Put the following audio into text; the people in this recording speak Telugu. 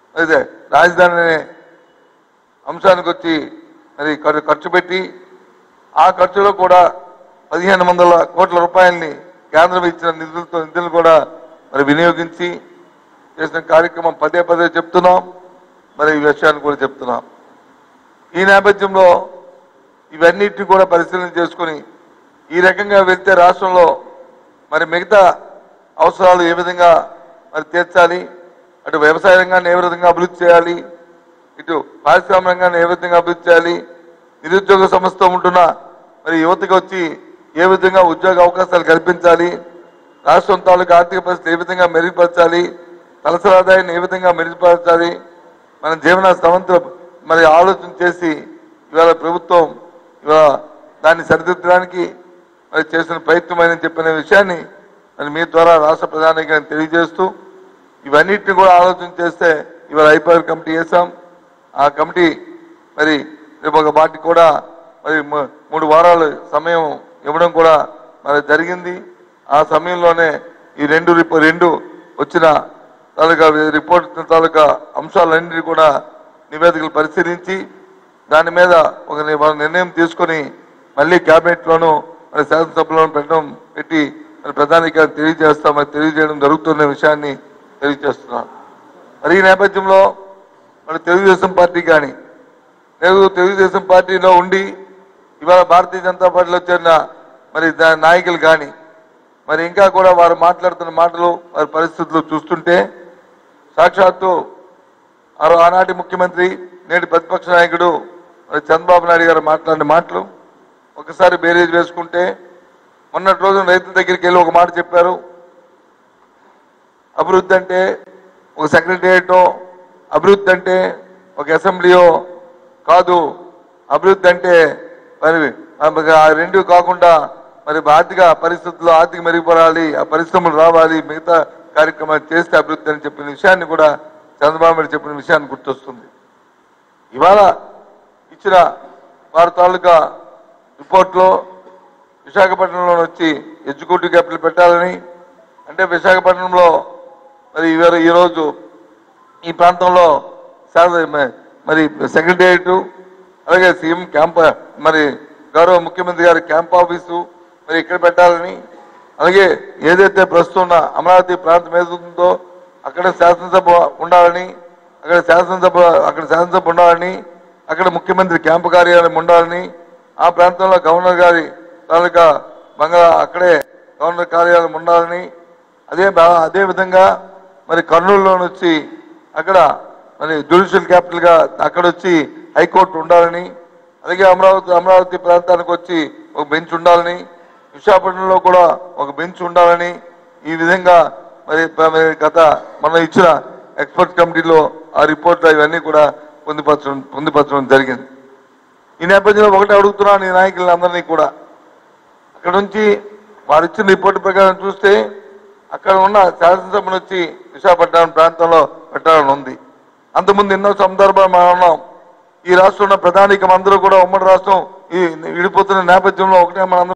అదే రాజధాని అనే అంశానికి వచ్చి మరి ఖర్- ఖర్చు పెట్టి ఆ ఖర్చులో కూడా పదిహేను వందల కోట్ల రూపాయలని కేంద్రం ఇచ్చిన నిధులతో నిధులు కూడా మరి వినియోగించి చేసిన కార్యక్రమం పదే పదే చెప్తున్నాం మరి ఈ విషయాన్ని కూడా చెప్తున్నాం ఈ నేపథ్యంలో ఇవన్నిటిని కూడా పరిశీలన చేసుకుని ఈ రకంగా వెళ్తే రాష్ట్రంలో మరి మిగతా అవసరాలు ఏ విధంగా మరి తీర్చాలి అటు వ్యవసాయ రంగాన్ని ఏ విధంగా అభివృద్ధి చేయాలి ఇటు పారిశ్రామిక రంగాన్ని ఏ విధంగా అభివృద్ధి చేయాలి నిరుద్యోగ సమస్యతో ఉంటున్న మరి యువతకు వచ్చి ఏ విధంగా ఉద్యోగ అవకాశాలు కల్పించాలి రాష్ట్రం తాలూకు ఆర్థిక పరిస్థితి ఏ విధంగా మెరుగుపరచాలి తలసరి ఆదాయాన్ని ఏ విధంగా మెరుగుపరచాలి మన జీవన సమంతో మరి ఆలోచన చేసి ఇవాళ ప్రభుత్వం ఇవాళ దాన్ని సరిదిద్దడానికి మరి చేసిన ప్రయత్నమని చెప్పిన విషయాన్ని మరి మీ ద్వారా రాష్ట్ర ప్రధానికి తెలియజేస్తూ ఇవన్నిటిని కూడా ఆలోచన చేస్తే ఇవాళ ఐపీఆర్ కమిటీ వేసాం ఆ కమిటీ మరి రేపు ఒక వాటికి కూడా మరి ము- మూడు వారాలు సమయం ఇవ్వడం కూడా మరి జరిగింది ఆ సమయంలోనే ఈ రెండు రిపో రెండు వచ్చిన తాలూకా రిపోర్ట్ తాలూకా అంశాలన్నింటినీ కూడా నివేదికలు పరిశీలించి దాని మీద ఒక ని- ఒక నిర్ణయం తీసుకొని మళ్ళీ క్యాబినెట్లోనూ మరి శాసనసభలోనూ పెట్టడం పెట్టి మరి ప్రధానికి తెలియజేస్తామని తెలియజేయడం జరుగుతున్న విషయాన్ని తెలియజేస్తున్నాను మరి ఈ నేపథ్యంలో మరి తెలుగుదేశం పార్టీ కానీ లేదు తెలుగుదేశం పార్టీలో ఉండి ఇవాళ భారతీయ జనతా పార్టీలో చేరిన మరి దా- నాయకులు కానీ మరి ఇంకా కూడా వారు మాట్లాడుతున్న మాటలు వారి పరిస్థితులు చూస్తుంటే సాక్షాత్తు ఆరో ఆనాటి ముఖ్యమంత్రి నేటి ప్రతిపక్ష నాయకుడు మరి చంద్రబాబు నాయుడు గారు మాట్లాడిన మాటలు ఒకసారి బేరేజ్ వేసుకుంటే మొన్నటి రోజున రైతుల దగ్గరికి వెళ్ళి ఒక మాట చెప్పారు అభివృద్ధి అంటే ఒక సెక్రటరియటో అభివృద్ధి అంటే ఒక అసెంబ్లీయో కాదు అభివృద్ధి అంటే మరి మనకి ఆ రెండు కాకుండా మరి ఆర్థిక పరిస్థితుల్లో ఆర్థిక మెరుగుపడాలి ఆ పరిశ్రమలు రావాలి మిగతా కార్యక్రమాలు చేస్తే అభివృద్ధి అని చెప్పిన విషయాన్ని కూడా చంద్రబాబు నాయుడు చెప్పిన విషయాన్ని గుర్తొస్తుంది ఇవాళ ఇచ్చిన వారి తాలూకా రిపోర్ట్లో విశాఖపట్నంలో వచ్చి ఎగ్జిక్యూటివ్ క్యాపిటల్ పెట్టాలని అంటే విశాఖపట్నంలో మరి ఇవాళ ఈరోజు ఈ ప్రాంతంలో శాస- మ- మరి సెక్రటేరియట్ అలాగే సీఎం క్యాంప్ మరి గౌరవ ముఖ్యమంత్రి గారి క్యాంప్ ఆఫీసు మరి ఇక్కడ పెట్టాలని అలాగే ఏదైతే ప్రస్తుతం ఉన్న అమరావతి ప్రాంతం ఏదైతుందో అక్కడ శాసనసభ ఉండాలని అక్కడ శాసనసభ అక్కడ శాసనసభ ఉండాలని అక్కడ ముఖ్యమంత్రి క్యాంపు కార్యాలయం ఉండాలని ఆ ప్రాంతంలో గవర్నర్ గారి తాలూకా బంగ్లా అక్కడే గవర్నర్ కార్యాలయం ఉండాలని అదే బా- అదే విధంగా మరి కర్నూలులో వచ్చి అక్కడ మరి జ్యుడిషియల్ క్యాపిటల్ గా అక్కడ వచ్చి హైకోర్టు ఉండాలని అలాగే అమరావతి అమరావతి ప్రాంతానికి వచ్చి ఒక బెంచ్ ఉండాలని విశాఖపట్నంలో కూడా ఒక బెంచ్ ఉండాలని ఈ విధంగా మరి ప- మరి గత మనం ఇచ్చిన ఎక్స్పర్ట్ కమిటీలో ఆ రిపోర్ట్ ఇవన్నీ కూడా పొందుపరచడం పొందుపరచడం జరిగింది ఈ నేపథ్యంలో ఒకటి అడుగుతున్నాను ఈ నాయకులందరినీ కూడా అక్కడ నుంచి వారు ఇచ్చిన రిపోర్ట్ ప్రకారం చూస్తే అక్కడ ఉన్న శాసనసభను వచ్చి విశాఖపట్నం ప్రాంతంలో పెట్టాలని ఉంది అంతకుముందు ఎన్నో సందర్భాలు మనం ఉన్నాం ఈ రాష్ట్రంలో ప్రధానికం అందరూ కూడా ఉమ్మడి రాష్ట్రం ఈ విడిపోతున్న నేపథ్యంలో ఒకటే మనం